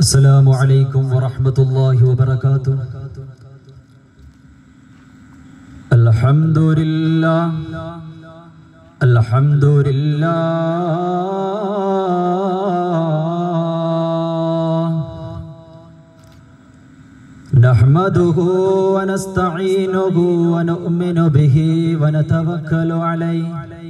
السلام عليكم ورحمة الله وبركاته الحمد لله الحمد لله نحمده ونستعينه ونؤمن به ونتوكل عليه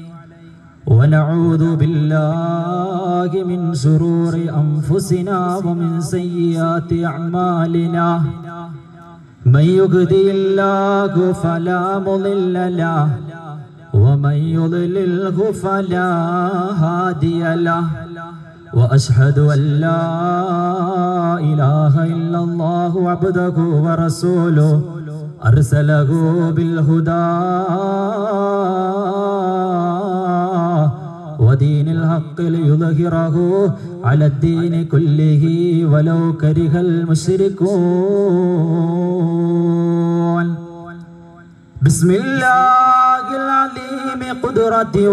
ونعوذ بالله من شرور أنفسنا ومن سيئات أعمالنا من يهدي الله فلا مضل له ومن يضلله فلا هادي له وأشهد أن لا إله إلا الله عبده ورسوله أرسله بالهدى ودين الحق ليظهره على الدين كله ولو كره المشركون بسم الله العليم قدرتي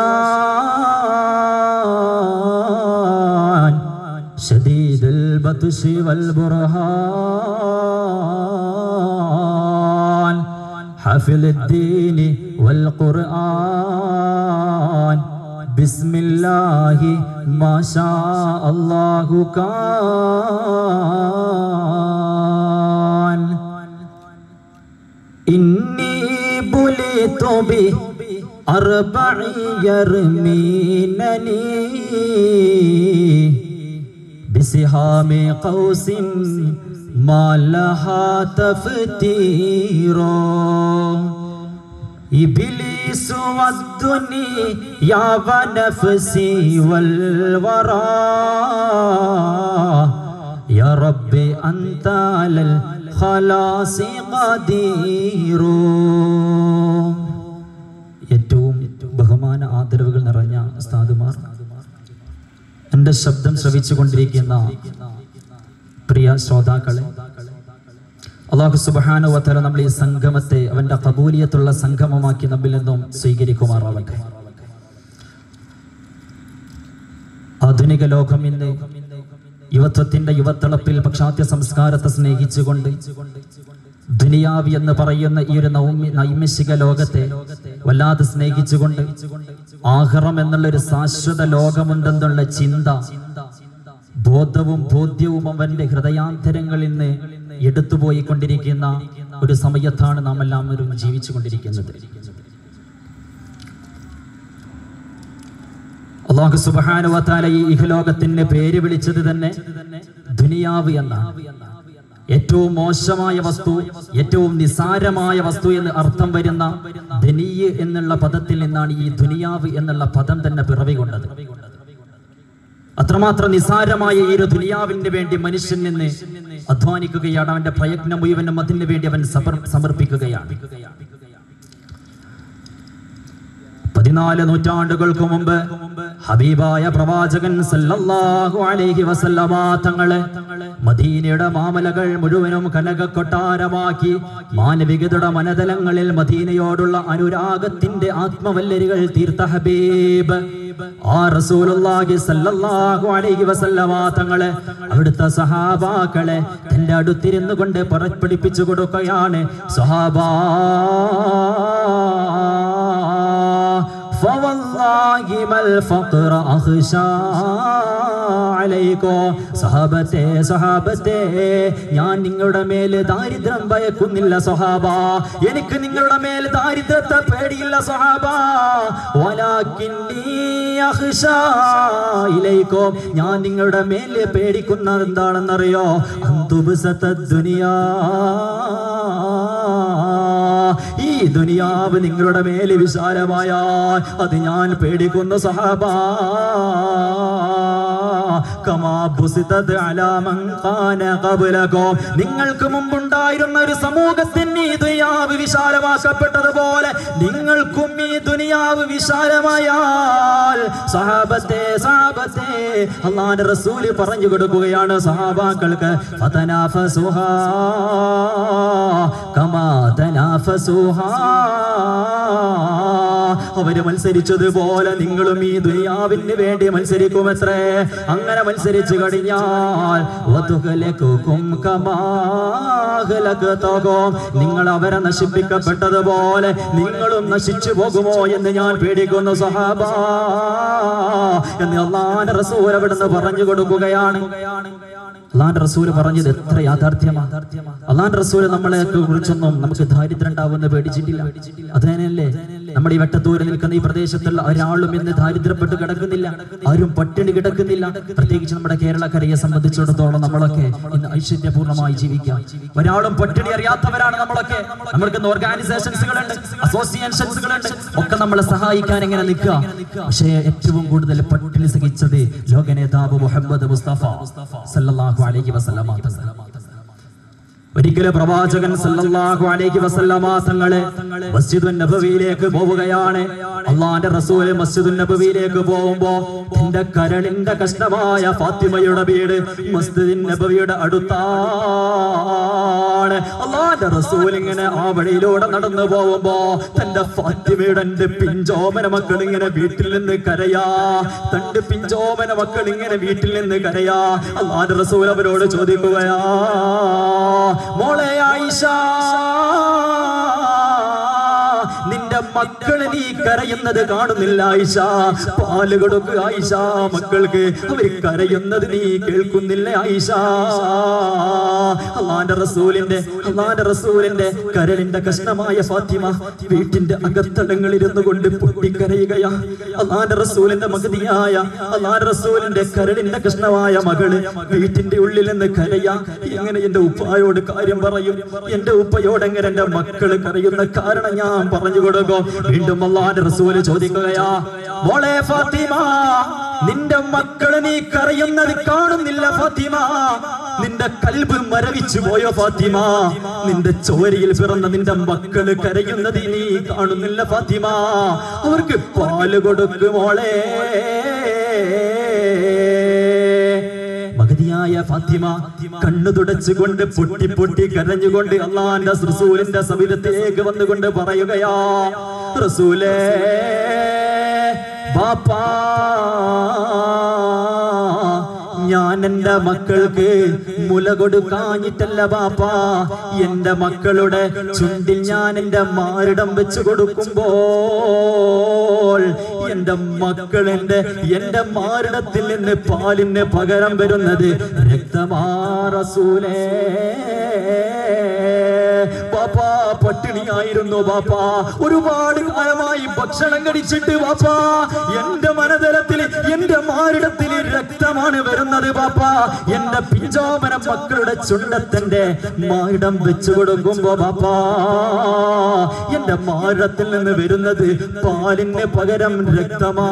وشان شديد البطش والبرهان حافظ الدين والقرآن بسم الله ما شاء الله كان إني بليت به أربع يرمينني بسهام قوس ما لها تفتير إبليس والدنيا ونفسي والورى يا ربي أنت على الخلاص قدير ഏറ്റവും ബഹുമാന ആദരവുകൾ നിറഞ്ഞ ഉസ്താദുമാർ എൻ്റെ ശബ്ദം ശ്രവിച്ചു കൊണ്ടിരിക്കുന്ന പ്രിയ ശ്രോതാക്കളെ അള്ളാഹു സുബാന വത്തല നമ്മൾ ഈ സംഗമത്തെ അവന്റെ കബൂലിയത്തുള്ള സംഗമമാക്കി നമ്മിൽ നിന്നും സ്വീകരിക്കുമാറാവട്ടെ ആധുനിക ലോകം ഇന്ന് യുവത്വത്തിന്റെ യുവത്തളപ്പിൽ പക്ഷാത്യ സംസ്കാരത്തെ സ്നേഹിച്ചുകൊണ്ട് ദുനിയാവി എന്ന് പറയുന്ന ഈ ഒരു നൗമി നൈമിഷിക ലോകത്തെ വല്ലാതെ സ്നേഹിച്ചുകൊണ്ട് ആഹ്റം എന്നുള്ള ഒരു ശാശ്വത ലോകമുണ്ടെന്നുള്ള ചിന്ത ബോധവും ബോധ്യവും അവന്റെ ഹൃദയാന്തരങ്ങളിൽ നിന്ന് എടുത്തുപോയിക്കൊണ്ടിരിക്കുന്ന ഒരു സമയത്താണ് നാം എല്ലാവരും ജീവിച്ചു കൊണ്ടിരിക്കുന്നത് അള്ളാഹു സുബാനുവത്താല ഈ ഇഹലോകത്തിന് പേര് വിളിച്ചത് തന്നെ ദുനിയാവ് എന്നാണ് ഏറ്റവും മോശമായ വസ്തു ഏറ്റവും നിസാരമായ വസ്തു എന്ന് അർത്ഥം വരുന്ന ധനിയ് എന്നുള്ള പദത്തിൽ നിന്നാണ് ഈ ദുനിയാവ് എന്നുള്ള പദം തന്നെ പിറവി കൊണ്ടത് അത്രമാത്രം നിസാരമായ ഈ ഒരു ദുനിയാവിന് വേണ്ടി മനുഷ്യൻ നിന്ന് അധ്വാനിക്കുകയാണ് അവന്റെ പ്രയത്നം മുഴുവനും അതിന് വേണ്ടി അവൻ സമർപ്പിക്കുകയാണ് പതിനാല് നൂറ്റാണ്ടുകൾക്ക് മുമ്പ് ഹബീബായ പ്രവാചകൻ സല്ലല്ലാഹു അലൈഹി വസല്ലമ തങ്ങളെ മദീനയുടെ മാമലകൾ മുഴുവനും കനക കൊട്ടാരമാക്കി മാനവികതയുടെ മനതലങ്ങളിൽ മദീനയോടുള്ള അനുരാഗത്തിന്റെ ആത്മവല്ലരികൾ തീർത്ത ഹബീബ് ആ റസൂലുള്ളാഹി സല്ലല്ലാഹു അലൈഹി വസല്ലമ തങ്ങളെ അവിടുത്തെ സഹാബാക്കളെ തന്റെ അടുത്തിരുന്നു കൊണ്ട് പുറപ്പെടുപ്പിച്ചു കൊടുക്കുകയാണ് സഹാബാ فوالله ما الفقر أخشى عليكم സഹാബത്തെ സഹാബത്തെ ഞാൻ നിങ്ങളുടെ മേല് ദാരിദ്ര്യം ഭയക്കുന്നില്ല സഹാബ എനിക്ക് നിങ്ങളുടെ മേൽ ദാരിദ്ര്യത്തെ പേടിയില്ല സഹാബ ഇലൈക്കോ ഞാൻ നിങ്ങളുടെ മേല് പേടിക്കുന്നത് എന്താണെന്നറിയോ അന്തുബസത്ത ദുനിയാ ഈ ദുനിയാവ് നിങ്ങളുടെ മേല് വിശാലമായാൽ അത് ഞാൻ പേടിക്കുന്ന സഹാബ നിങ്ങൾക്ക് മുമ്പുണ്ടായിരുന്ന ഒരു സമൂഹത്തിന് ഈ ദുനിയാവ് വിശാലമാക്കപ്പെട്ടതുപോലെ നിങ്ങൾക്കും ഈ ദുനിയാവ് വിശാലമായാൽ സഹാബത്തെ സഹാബത്തെ അള്ളാന്റെ റസൂല് പറഞ്ഞു കൊടുക്കുകയാണ് സഹാബാക്കൾക്ക് ഫതനാഫസുഹാ കമാ തനാഫസുഹാ അവര് മത്സരിച്ചതുപോലെ നിങ്ങളും ഈ ദുനിയാവിന് വേണ്ടി മത്സരിക്കുമത്രേ അങ്ങനെ മത്സരിച്ചു കഴിഞ്ഞാൽ വധുകലക്കും കമാകലകതകും. നിങ്ങൾ അവരെ നശിപ്പിക്കപ്പെട്ടതുപോലെ നിങ്ങളും നശിച്ചു പോകുമോ എന്ന് ഞാൻ പേടിക്കുന്നു സഹാബ എന്ന് അള്ളാന്റെ റസൂൽ അവിടുന്ന് പറഞ്ഞു കൊടുക്കുകയാണ് അള്ളാന്റെ റസൂല് പറഞ്ഞത് എത്ര യാഥാർത്ഥ്യമാണ് അള്ളാന്റെ റസൂല് നമ്മളെ കുറിച്ചൊന്നും നമുക്ക് ദാരിദ്ര്യം ഉണ്ടാവുമെന്ന് പേടിച്ചിട്ടില്ല അത് തന്നെയല്ലേ നമ്മുടെ ഈ വെട്ടത്തൂര് നിൽക്കുന്ന ഈ പ്രദേശത്തുള്ള ഒരാളും ഇന്ന് ദാരിദ്ര്യപ്പെട്ട് കിടക്കുന്നില്ല ആരും പട്ടിണി കിടക്കുന്നില്ല പ്രത്യേകിച്ച് നമ്മുടെ കേരളക്കരയെ സംബന്ധിച്ചിടത്തോളം നമ്മളൊക്കെ ഇന്ന് ഐശ്വര്യപൂർണ്ണമായി ജീവിക്കാം ഒരാളും പട്ടിണി അറിയാത്തവരാണ് നമ്മളൊക്കെ നമ്മൾക്ക് ഇന്ന് ഓർഗനൈസേഷൻസുകളുണ്ട് അസോസിയേഷൻസുകളുണ്ട് ഒക്കെ നമ്മളെ സഹായിക്കാൻ എങ്ങനെ നിൽക്കുക പക്ഷേ ഏറ്റവും കൂടുതൽ പട്ടിണി സഹിച്ചത് ലോക നേതാവ് മുഹമ്മദ് മുസ്തഫ സല്ലല്ലാഹു അലൈഹി വസല്ലമ തങ്ങൾ. ഒരിക്കലും പ്രവാചകൻ സല്ലല്ലാഹു അലൈഹി വസല്ലമ തങ്ങള് മസ്ജിദുൻ നബവിയിലേക്ക് പോവുകയാണ് അള്ളാന്റെ റസൂല് മസ്ജിദുൻ നബവിയിലേക്ക് പോകുമ്പോ തന്റെ കരളിന്റെ കഷ്ണമായ ഫാത്തിമയുടെ വീട് മസ്ജിദുൻ നബവിയുടെ അടുത്താണ് അള്ളാന്റെ റസൂൽ ഇങ്ങനെ ആ വഴിയിലൂടെ നടന്നു പോകുമ്പോ തന്റെ ഫാത്തിമയുടെ എന്റെ പിഞ്ചോമന മക്കൾ ഇങ്ങനെ വീട്ടിൽ നിന്ന് കരയാ തന്റെ പിഞ്ചോമന മക്കൾ ഇങ്ങനെ വീട്ടിൽ നിന്ന് കരയാ അള്ളാന്റെ റസൂൽ അവരോട് ചോദിക്കുകയാ മോളെ ആയിഷ നിന്റെ മക്കള് നീ കരയുന്നത് കാണുന്നില്ല ആയിഷ പാല് കൊടുക്കുക ആയിഷ മക്കൾക്ക് അവർ കരയുന്നത് നീ കേൾക്കുന്നില്ല ആയിഷ അള്ളാന്റെ റസൂലിന്റെ അള്ളാന്റെ റസൂലിന്റെ കരളിന്റെ കഷ്ണമായ ഫാത്തിമ വീട്ടിന്റെ അകത്തടങ്ങളിൽ ഇരുന്നു കൊണ്ട് പൊട്ടിക്കരയുകയാ അള്ളാന്റെ റസൂലിന്റെ മകതിയായ അള്ളാന്റെ റസൂലിന്റെ കരളിന്റെ കഷ്ണമായ മകള് വീട്ടിന്റെ ഉള്ളിൽ നിന്ന് കരയാ എങ്ങനെ എന്റെ ഉപ്പായോട് കാര്യം പറയും എന്റെ ഉപ്പയോട് എങ്ങനെ എന്റെ മക്കള് കരയുന്ന കാരണം ഞാൻ പറഞ്ഞു കൊടുക്കും വീണ്ടും അള്ളാന്റെ റസൂല് ചോദിക്കുകയാ മോളെ ഫാത്തിമ നിന്റെ മക്കള് നീ കരയുന്നത് കാണുന്നില്ല ഫാത്തിമ നിന്റെ കൽബ് മരവിച്ചു പോയോ ഫാത്തിമ നിന്റെ ചോരയിൽ പിറന്ന നിന്റെ മക്കള് കരയുന്നത് നീ കാണുന്നില്ല ഫാത്തിമ അവർക്ക് പാല് കൊടുക്കുമോളെ മകതിയായ ഫാത്തിമ കണ്ണു തുടച്ചുകൊണ്ട് പൊട്ടി പൊട്ടി കരഞ്ഞുകൊണ്ട് അള്ളാന്റെ റസൂലിന്റെ സവിധത്തിലേക്ക് വന്നുകൊണ്ട് പറയുകയാ റസൂലേ ബാപ്പാ ഞാൻ എന്റെ മക്കൾക്ക് മുല കൊടുക്കാഞ്ഞിട്ടല്ല ബാപ്പാ എന്റെ മക്കളുടെ ചുണ്ടിൽ ഞാൻ എന്റെ മാറിടം വെച്ച് കൊടുക്കുമ്പോൾ എന്റെ മക്കൾ എന്റെ എന്റെ മാറിടത്തിൽ നിന്ന് പാലിന് പകരം വരുന്നത് രക്തമാറസൂലേ ബാപ്പാ പട്ടിണിയായിരുന്നു ബാപ്പാ ഒരുപാട് കാലമായി ഭക്ഷണം കഴിച്ചിട്ട് ബാപ്പാ എന്റെ മനതലത്തിൽ എന്റെ മാറിടത്തിൽ രക്തമാണ് വരുന്നത് ബാപ്പാ എന്റെ പിഞ്ചോമന മക്കളുടെ ചുണ്ടത്തിന്റെ മാറിടം വെച്ചു കൊടുക്കുമ്പോ ബാപ്പാ എന്റെ മാറിടത്തിൽ നിന്ന് വരുന്നത് പാലിന് പകരം രക്തമാ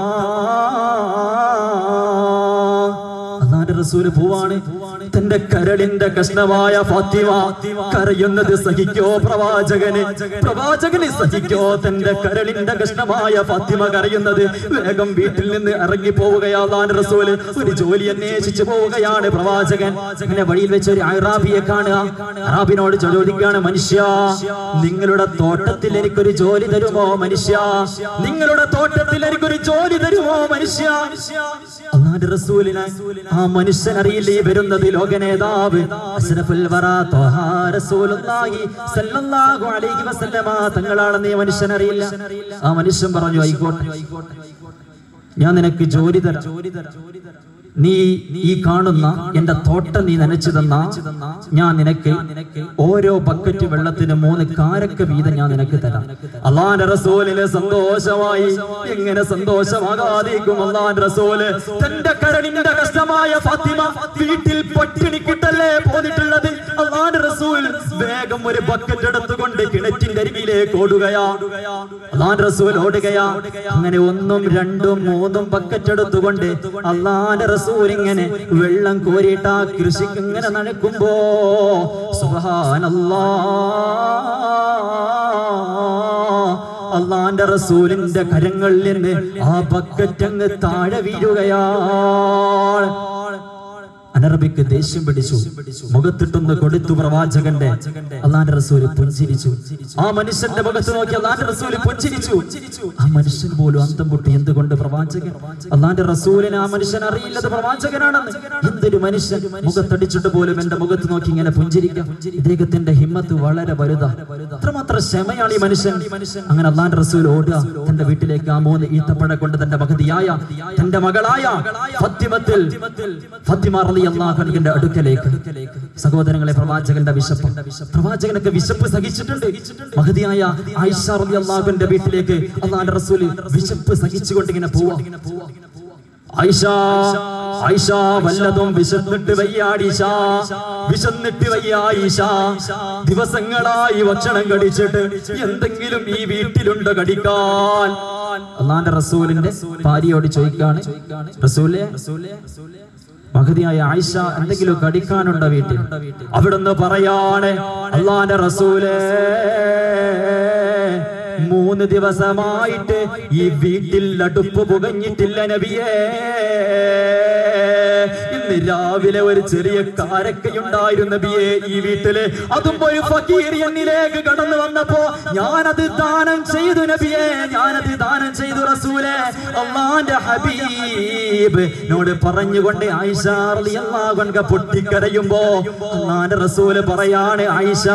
അള്ളാന്റെ റസൂല് പോവാണ് തന്റെ കരളിന്റെ കഷ്ണമായ ഫാത്തിമ കരയുന്നത് സഹിക്കോ പ്രവാചകന് പ്രവാചകന് സഹിക്കോ തന്റെ കരളിന്റെ കഷ്ണമായ ഫാത്തിമ കരയുന്നത് വേഗം വീട്ടിൽ നിന്ന് ഇറങ്ങി പോവുകയാ അള്ളാന്റെ റസൂല് ഒരു ജോലി അന്വേഷിച്ചു പോവുകയാണ് പ്രവാചകൻ അങ്ങനെ വഴിയിൽ വെച്ച് ഒരു അറാബിയെ കാണുക അറാബിനോട് ചോദിക്കുകയാണ് മനുഷ്യ നിങ്ങളുടെ തോട്ടത്തിൽ എനിക്കൊരു ജോലി തരുമോ മനുഷ്യ നിങ്ങളുടെ തോട്ടത്തിൽ എനിക്കൊരു ജോലി തരുമോ മനുഷ്യ അള്ളാന്റെ റസൂലിനെ ആ മനുഷ്യൻ അറിയില്ലേ വരുന്നത് ലോകനേതാവ് അഷ്റഫുൽ വറ ത്വഹ റസൂലുള്ളാഹി സല്ലല്ലാഹു അലൈഹി വസല്ലമ തങ്ങളാണെന്ന് ഈ മനുഷ്യൻ അറിയില്ല ആ മനുഷ്യൻ പറഞ്ഞു ആയിക്കോട്ടെ ഞാൻ നിനക്ക് ജോലി തരാം നീ ഈ കാണുന്ന എന്റെ തോട്ടം നീ നനച്ചു തന്ന ഞാൻ നിനക്ക് ഓരോ ബക്കറ്റ് വെള്ളത്തിന് മൂന്ന് കാരക്ക വീതം ഞാൻ നിനക്ക് തരാം അള്ളാന്റെ റസൂലിന് സന്തോഷമായി എങ്ങനെ സന്തോഷമാകാതിരിക്കും അള്ളാന്റെ റസൂല് തന്റെ കരണിന്റെ കഷ്ടമായ ഫാത്തിമ വീട്ടിൽ പട്ടിണി കിട്ടല്ലേ പോന്നിട്ടുള്ളത് അള്ളാന്റെ റസൂൽ വേഗം ഒരു ബക്കറ്റ് എടുത്തുകൊണ്ട് കിണറ്റിന്റെ അരികിലേക്ക് ഓടുകയാ അള്ളാന്റെ റസൂൽ ഓടുകയാ അങ്ങനെ ഒന്നും രണ്ടും മൂന്നും ബക്കറ്റ് എടുത്തുകൊണ്ട് അള്ളാന്റെ റസൂൽ ഇങ്ങനെ വെള്ളം കോരിയിട്ട് ആ കൃഷിക്ക് ഇങ്ങനെ നനക്കുമ്പോ സുബ്ഹാനല്ലാ അള്ളാന്റെ റസൂലിന്റെ കരങ്ങളിൽ നിന്ന് ആ ബക്കറ്റ് അങ്ങ് താഴെ വീഴുകയാണ് അനറബിക്ക് ദേഷ്യം പിടിച്ചു മുഖത്തിട്ടൊന്ന് കൊടുത്തു പ്രവാചകന്റെ അള്ളാന്റെ റസൂല് പുഞ്ചിരിച്ചു ആ മനുഷ്യന്റെ മുഖത്ത് നോക്കി അള്ളാന്റെ റസൂല് പുഞ്ചിരിച്ചു ആ മനുഷ്യൻ പോലും അന്തം പൊട്ടി എന്തുകൊണ്ട് പ്രവാചകൻ അള്ളാന്റെ റസൂലിന് ആ മനുഷ്യൻ അറിയില്ലത് പ്രവാചകനാണെന്ന് എന്തൊരു മനുഷ്യൻ മുഖത്തടിച്ചിട്ട് പോലും എന്റെ മുഖത്ത് നോക്കി ഇങ്ങനെ പുഞ്ചിരിക്കാം ഇദ്ദേഹത്തിന്റെ ഹിമ്മത്ത് വളരെ വലുതാ അത്രമാത്രം ക്ഷമയാണ് ഈ മനുഷ്യൻ അങ്ങനെ അള്ളാന്റെ റസൂൽ ഓടുക തന്റെ വീട്ടിലേക്ക് ആ മൂന്ന് ഈത്തപ്പഴ കൊണ്ട് തന്റെ മഹതിയായ തന്റെ മകളായ ഫത്തിമത്തിൽ ഫത്തിമ റളി അള്ളാഹുവിന്റെ അടുക്കലേക്ക് സഹോദരങ്ങളെ പ്രവാചകന്റെ വിശപ്പ് പ്രവാചകനൊക്കെ വിശപ്പ് സഹിച്ചിട്ടുണ്ട് മഹതിയായ ആയിഷ റളി അള്ളാഹുവിന്റെ വീട്ടിലേക്ക് അള്ളാന്റെ റസൂല് വിശപ്പ് സഹിച്ചുകൊണ്ട് ഇങ്ങനെ പോവാ ആയിഷ ആയിഷ വല്ലതും വിശന്നിട്ട് വയ്യാടിഷ വിശന്നിട്ട് വയ്യായിഷ ദിവസങ്ങളായി ഭക്ഷണം കടിച്ചിട്ട് എന്തെങ്കിലും ഈ വീട്ടിലുണ്ടോ കടിക്കാൻ അള്ളാന്റെ റസൂലിന്റെ ഭാര്യയോട് ചോദിക്കാണ് റസൂലെ മഹതിയായ ആയിഷ എന്തെങ്കിലും കടിക്കാനുണ്ടോ വീട്ടിൽ അവിടുന്ന് പറയാണ് അള്ളാന്റെ റസൂലേ മൂന്ന് ദിവസമായിട്ട് ഈ വീട്ടിൽ അടുപ്പ് പുകഞ്ഞിട്ടില്ല നബിയേ ഇന്ന് രാവിലെ ഒരു ചെറിയ കാരക്കയുണ്ടായിരുന്നു നബിയേ ഈ വീട്ടില് അതും ഒരു ഫക്കീർ എന്നിലേക്ക് കടന്നു വന്നപ്പോ ഞാനത് ദാനം ചെയ്തു നബിയേ ഞാനത് ദാനം ചെയ്തു റസൂലെ അള്ളാന്റെ ഹബീബ് നോട് പറഞ്ഞുകൊണ്ട് ആയിഷ റളിയല്ലാഹു പൊട്ടിക്കരയുമ്പോ അള്ളാന്റെ റസൂല് പറയാണ് ആയിഷ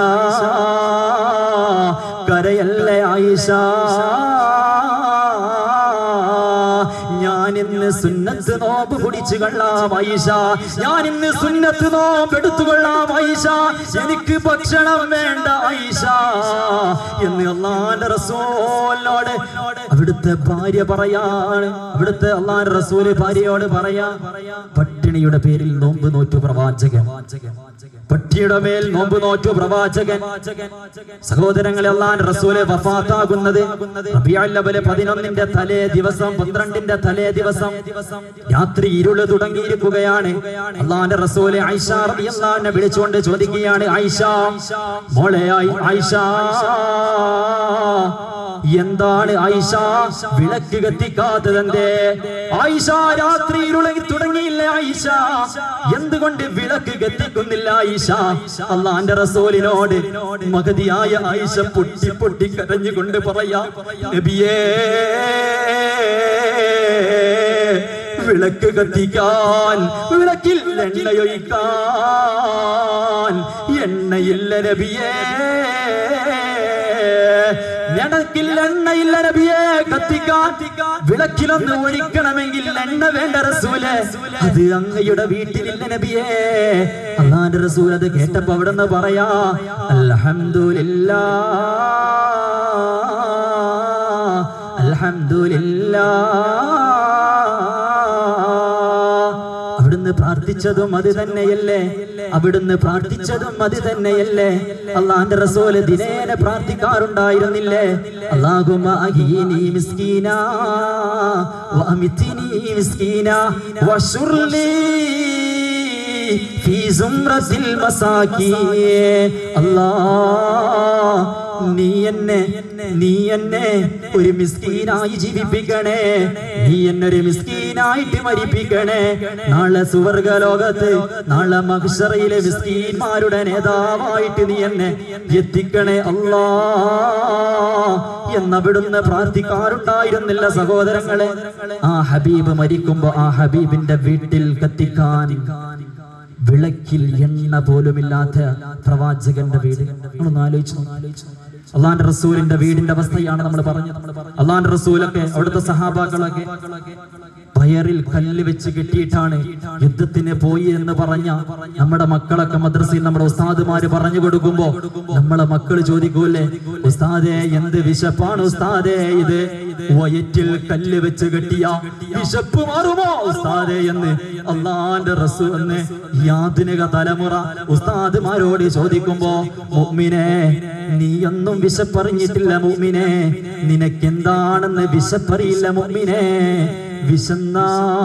കരയല്ലേ ആയിഷ ഞാൻ ഇന്ന് സുന്നത്ത് നോമ്പ് കുടിച്ചു കൊള്ളാം ആയിഷ ഞാൻ ഇന്ന് സുന്നത്ത് നോമ്പ് എടുത്തു കൊള്ളാം ആയിഷ എനിക്ക് ഭക്ഷണം വേണ്ട ആയിഷ എന്ന് അള്ളാന്റെ റസൂലിനോട് അവിടുത്തെ ഭാര്യ പറയാണ് അവിടുത്തെ അള്ളാന്റെ റസൂല് ഭാര്യയോട് പറയാ പട്ടിണിയുടെ പേരിൽ നോമ്പ് നോറ്റു പ്രവാചകൻ പട്ടിയുടെ മേൽ നോമ്പ് നോറ്റു പ്രവാചകൻ സഹോദരങ്ങളെ അള്ളാൻ റസൂലെ വഫാത്താകുന്നത് റബീഉൽ അവ്വൽ പതിനൊന്നിന്റെ തലേ ദിവസം പന്ത്രണ്ടിന്റെ തലേ ദിവസം രാത്രി ഇരുള് തുടങ്ങിയിരിക്കുകയാണ് അള്ളാന്റെ റസൂലെ ആയിഷ റളിയല്ലാഹുവിനെ വിളിച്ചുകൊണ്ട് ചോദിക്കുകയാണ് ആയിഷ മോളെ ആയി- ആയിഷ എന്താണ് ആയിഷ വിളക്ക് കത്തിക്കാത്തതെന്തേ ആയിഷ രാത്രി ഇരുളങ്ങി തുടങ്ങിയില്ല ആയിഷ എന്തുകൊണ്ട് വിളക്ക് കത്തിക്കുന്നില്ല ആയിഷ അള്ളാന്റെ റസൂലിനോട് മഗതിയായ ആയിഷ പൊട്ടി പൊട്ടി കരഞ്ഞുകൊണ്ട് പറയാ നബിയേ വിളക്ക് കത്തിക്കാൻ വിളക്കിൽ എണ്ണയൊഴിക്കാൻ എണ്ണയില്ല നബിയേ ഞണക്കിൽ എണ്ണയില്ല നബിയെ കത്തിക്കാൻ വിളക്കിലൊന്ന് ഒഴിക്കണമെങ്കിൽ എണ്ണ വേണ്ട റസൂല് അത് അങ്ങയുടെ വീട്ടിലില്ല നബിയെ അള്ളാന്റെ റസൂൽ അത് കേട്ടപ്പോ അവിടെ നിന്ന് പറയാ അൽഹംദുലില്ലാ അൽഹംദുലില്ലാ അവിടുന്ന് പ്രാർത്ഥിച്ചതും അത് തന്നെയല്ലേ അവിടുന്ന് പ്രാർത്ഥിച്ചതും അത് തന്നെയല്ലേ അള്ളാന്റെ റസൂല് ദിനേന പ്രാർത്ഥിക്കാറുണ്ടായിരുന്നില്ലേ അള്ളാഹുമ അഹീനി മിസ്കീന വഅമിത്നി മിസ്കീന വശുർലി ഫീ സുംറത്തിൽ മസാകീൻ അല്ലാഹ് നീ എന്നെ നീ എന്നെ ഒരു മിസ്കീനായി ജീവിപ്പിക്കണേ നീ എന്നെ ഒരു മിസ്കീനായിട്ട് മരിപ്പിക്കണേ നാളെ സുവർഗലോകത്ത് നാളെ മഹിഷറയിലെ മിസ്കീന്മാരുടെ നേതാവായിട്ട് നീ എന്നെ എത്തിക്കണേ അല്ലാ എന്നവിടുന്ന് പ്രാർത്ഥിക്കാറുണ്ടായിരുന്നില്ല സഹോദരങ്ങളെ ആ ഹബീബ് മരിക്കുമ്പോ ആ ഹബീബിന്റെ വീട്ടിൽ കത്തിക്കാൻ വിളക്കിൽ എണ്ണ പോലുമില്ലാത്ത പ്രവാചകന്റെ വീട് നമ്മളൊന്ന് ആലോചിച്ചു അള്ളാന്റെ റസൂലിന്റെ വീടിന്റെ അവസ്ഥയാണ് നമ്മൾ പറഞ്ഞത് അള്ളാന്റെ റസൂലൊക്കെ അവിടുത്തെ സഹാബാക്കളൊക്കെ പയറിൽ കല്ല് വെച്ച് കെട്ടിയിട്ടാണ് യുദ്ധത്തിന് പോയി എന്ന് പറഞ്ഞ നമ്മുടെ മക്കളൊക്കെ മദ്രസയിൽ നമ്മുടെ ഉസ്താദുമാര് പറഞ്ഞു കൊടുക്കുമ്പോ നമ്മളെ മക്കൾ ചോദിക്കൂലേ ഉസ്താദേ എന്ത് വിശപ്പാണ് ഉസ്താദേ ഇത് വയറ്റിൽ കല്ല് വെച്ച് കെട്ടിയ വിശപ്പ് മാറുമോ ഉസ്താദേ എന്ന് അള്ളാന്റെ റസൂ എന്ന് ഈ ആധുനിക തലമുറ ഉസ്താദുമാരോട് ചോദിക്കുമ്പോ മുഅ്മിനെ നീയൊന്നും വിശപ്പറിഞ്ഞിട്ടില്ല മുഅ്മിനെ നിനക്കെന്താണെന്ന് വിശപ്പറിയില്ല മുഅ്മിനെ വിശന്നാൽ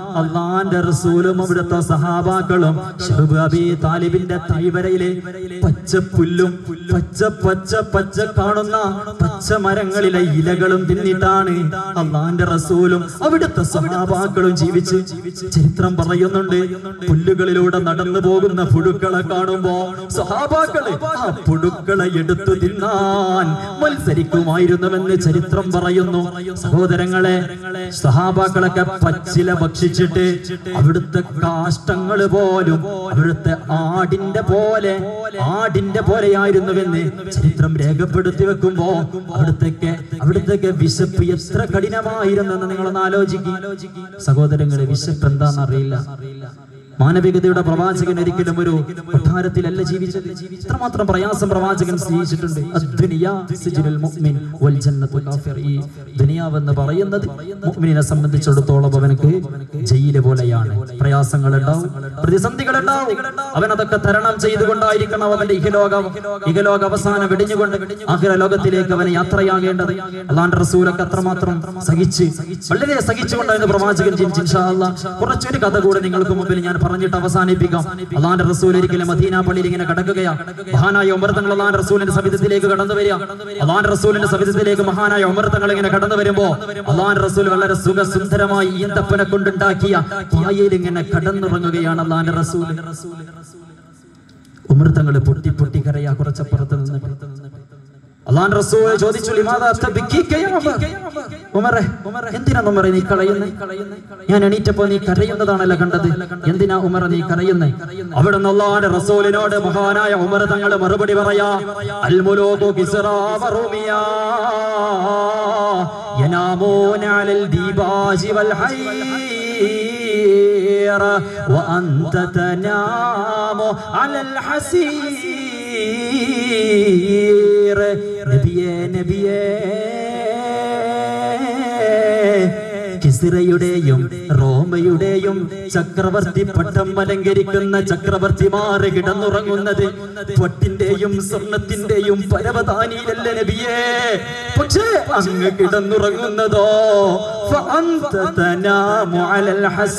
അള്ളാന്റെ റസൂലും അവിടുത്തെ സഹാബാക്കളും ഷഹബ് അബി താലിബിന്റെ തൈവരയിലെ പച്ച പുല്ലും പച്ച പച്ച പച്ച കാണുന്ന പച്ച മരങ്ങളിലെ ഇലകളും തിന്നിട്ടാണ് അള്ളാന്റെ റസൂലും അവിടുത്തെ സഹാബാക്കളും ജീവിച്ച് ചരിത്രം പറയുന്നുണ്ട് പുല്ലുകളിലൂടെ നടന്നു പോകുന്ന പുഴുക്കളെ കാണുമ്പോ സഹാബാക്കള് ആ പുഴുക്കളെ എടുത്തു തിന്നാൻ മത്സരിക്കുമായിരുന്നുവെന്ന് ചരിത്രം പറയുന്നു സഹോദരങ്ങളെ സഹാബാക്കളൊക്കെ പച്ചില ഭക്ഷിച്ചിട്ട് അവിടുത്തെ കാഷ്ടങ്ങൾ പോലും അവിടുത്തെ ആടിന്റെ പോലെ ആടിന്റെ പോലെയായിരുന്നുവെന്ന് ചരിത്രം രേഖപ്പെടുത്തി വെക്കുമ്പോ അവിടുത്തേക്ക് അവിടുത്തേക്ക് വിശപ്പ് എത്ര കഠിനമായിരുന്നെന്ന് നിങ്ങളൊന്ന് ആലോചിക്കും സഹോദരങ്ങളെ വിശപ്പ് എന്താണെന്നറിയില്ല മാനവികതയുടെ പ്രവാചകൻ ഒരിക്കലും ഒരു കൊട്ടാരത്തിലല്ല ജീവിച്ചത് ഇത്രമാത്രം പ്രയാസം പ്രവാചകൻ സ്നേഹിച്ചിട്ടുണ്ട് അദ്ദുനിയാ സിജ്നുൽ മുഅ്മിൻ വൽ ജന്നത്തു കാഫിർ. ഈ ദുനിയാവെന്ന് പറയുന്നത് മുഅ്മിനെ സംബന്ധിച്ചിടത്തോളം അവനക്ക് ജയില് പോലെയാണ് പ്രയാസങ്ങൾ ഉണ്ടാവും പ്രതിസന്ധികൾ ഉണ്ടാവും അവൻ അതൊക്കെ തരണം ചെയ്തുകൊണ്ടായിരിക്കണം അവന്റെ ഇഹലോക ഇഹലോക അവസാനം വെടിഞ്ഞുകൊണ്ട് ആഖിറ ലോകത്തിലേക്ക് അവനെ യാത്രയാകേണ്ടത് അള്ളാന്റെ റസൂലൊക്കെ അത്രമാത്രം സഹിച്ച് വളരെ സഹിച്ചുകൊണ്ടായിരുന്നു പ്രവാചകൻ ജീവിച്ചു ഇൻഷാ അല്ലാ കുറച്ചൊരു കഥ കൂടെ നിങ്ങൾക്ക് മുമ്പിൽ ഞാൻ പറഞ്ഞിട്ട് അവസാനിപ്പിക്കാം അള്ളാന്റെ റസൂൽ ഒരിക്കലും മദീന പള്ളിയിൽ ഇങ്ങനെ കടക്കുകയാ മഹാനായ ഉമർത്തങ്ങൾ അള്ളാന്റെ റസൂലിന്റെ സവിധത്തിലേക്ക് കടന്നു വരിക അള്ളാന്റെ റസൂലിന്റെ സവിധത്തിലേക്ക് മഹാനായ ഉമർത്തങ്ങൾ ഇങ്ങനെ കടന്നു വരുമ്പോ അള്ളാന്റെ റസൂൽ വളരെ സുഖസുന്ദരമായി ഈന്തപ്പനെ കൊണ്ടുണ്ടാക്കിയ പായയിൽ ഇങ്ങനെ കടന്നുറങ്ങുകയാണ് അള്ളാന്റെ റസൂൽ ഉമർത്തങ്ങൾ പൊട്ടി പൊട്ടി കരയാ കുറച്ചപ്പുറത്ത് നിന്ന് അള്ളാൻ റസൂൽ ചോദിച്ചു "ലിമാദാ തബ്കീക യാ ഉമർ?" ഉമറെ എന്തിനാ ഉമറെ നീ കളയുന്നേ ഞാൻ എണീറ്റപ്പോ നീ കരയുന്നതാണല്ലോ കണ്ടത് എന്തിനാ ഉമർ നീ കരയുന്നേ അവിടെ നിന്ന് അള്ളാന്റെ റസൂലിനോട് മഹാനായ ഉമർ തങ്ങൾ മറുപടി പറയാ അൽമുലൂകു കിസ്റാ വറൂമിയാ യനാമൂന അലൽ ദീബാജി വൽ حير وأنت تنام على الحسير നബിയേ നബിയേ കിസിറയുടെയും റോമയുടെയും ചക്രവർത്തി പട്ടം അലങ്കരിക്കുന്ന ചക്രവർത്തിമാർ കിടന്നുറങ്ങുന്നത് പൊട്ടിന്റെയും സ്വർണത്തിന്റെയും പരവതാനിയിലല്ല നബിയേ പക്ഷേ അങ്ങ് കിടന്നുറങ്ങുന്നതോ فأنت تنام على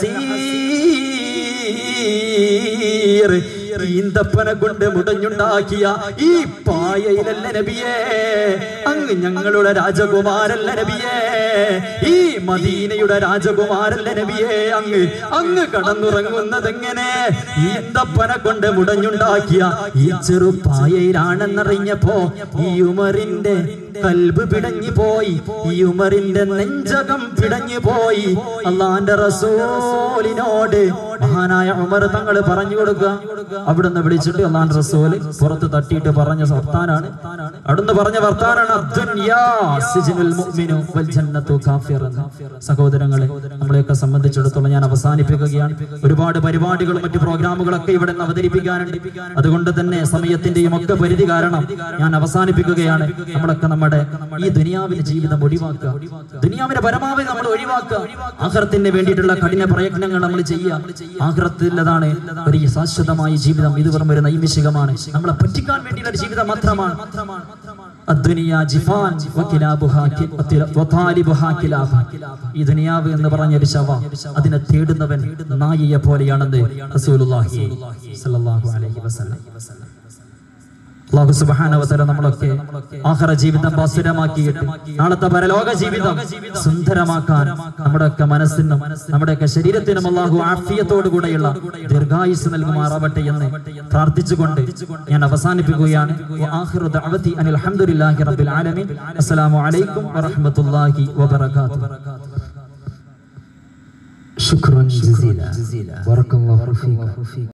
الحسير ഈന്തപ്പന കൊണ്ട് മുടഞ്ഞുണ്ടാക്കിയ ഈ പായയിലല്ല നബിയേ അങ്ങ് ഞങ്ങളുടെ രാജകുമാരല്ല നബിയേ ഈ മദീനയുടെ രാജകുമാരല്ല നബിയേ അങ്ങ് അങ്ങ് കടന്നുറങ്ങുന്നതെങ്ങനെ ഈന്തപ്പന കൊണ്ട് മുടഞ്ഞുണ്ടാക്കിയ ഈ ചെറുപായയിലാണെന്നറിഞ്ഞപ്പോ ഈ ഉമറിന്റെ കൽബ് പിടഞ്ഞു പോയി ഈ ഉമറിന്റെ നെഞ്ചകം പിടഞ്ഞു പോയി അള്ളാന്റെ റസൂലിനോട് മഹാനായ ഉമർ തങ്ങൾ പറഞ്ഞു കൊടുക്കുക അവിടുന്ന് വിളിച്ചിട്ട് അള്ളാന്റെ റസൂല് പുറത്ത് തട്ടിയിട്ട് പറഞ്ഞ വർത്താനാണ് അവിടുന്ന് പറഞ്ഞ വർത്താനാണ് അദ്ദുന്യാ സിജ്നുൽ മുഅ്മിനു വൽ ജന്നത്തു കാഫിർ എന്ന്. സഹോദരങ്ങളെ നമ്മളെയൊക്കെ സംബന്ധിച്ചിടത്തോളം ഞാൻ അവസാനിപ്പിക്കുകയാണ് ഒരുപാട് പരിപാടികളും മറ്റു പ്രോഗ്രാമുകളൊക്കെ ഇവിടെ നിന്ന് അവതരിപ്പിക്കാനുണ്ട് അതുകൊണ്ട് തന്നെ സമയത്തിന്റെയും ഒക്കെ പരിധി കാരണം ഞാൻ അവസാനിപ്പിക്കുകയാണ് നമ്മളൊക്കെ നമ്മുടെ ഈ ദുനിയാവിലെ ജീവിതം ഒഴിവാക്കുക ദുനിയാവിന്റെ പരമാവധി നമ്മൾ ഒഴിവാക്കുക ആഹ്റത്തിന് വേണ്ടിയിട്ടുള്ള കഠിന പ്രയത്നങ്ങൾ നമ്മൾ ചെയ്യുക ആഹ്റത്തിലതാണ് ഒരു ശാശ്വതമായ ജീവിതം ഇത് വെറും ഒരു നൈമിഷികമാണ് നമ്മളെ പറ്റിക്കാൻ വേണ്ടിയുള്ള ഒരു ജീവിതം മാത്രമാണ് അദ്ദുനിയ ജിഫാൻ വകിലാബുഹാ കി- വതില- വതാലിബുഹാ കിലാബ്. ഈ ദുനിയാവ് എന്ന് പറഞ്ഞ ഒരു ശവ അതിനെ തേടുന്നവൻ നായിയെ പോലെയാണെന്ന് റസൂലുള്ളാഹി സ്വല്ലല്ലാഹു അലൈഹി വസല്ലം അള്ളാഹു സുബാനവതല നമ്മളൊക്കെ ആഹ്റ ജീവിതം ബാസുരമാക്കിയിട്ട് നാളത്തെ പരലോക ജീവിതം സുന്ദരമാക്കാൻ നമ്മുടെയൊക്കെ മനസ്സിനും നമ്മുടെയൊക്കെ ശരീരത്തിനും അള്ളാഹു ആഫിയത്തോടു കൂടെയുള്ള ദീർഘായുസ് നൽകുമാറാവട്ടെ എന്ന് പ്രാർത്ഥിച്ചുകൊണ്ട് ഞാൻ അവസാനിപ്പിക്കുകയാണ് വആഖിറു ദഅവതി അനിൽ ഹംദുലില്ലാഹി റബ്ബിൽ ആലമീൻ അസ്സലാമു അലൈക്കും വറഹ്മത്തുള്ളാഹി വബറകാതുഹു شكرا جزيلا بارك الله فيك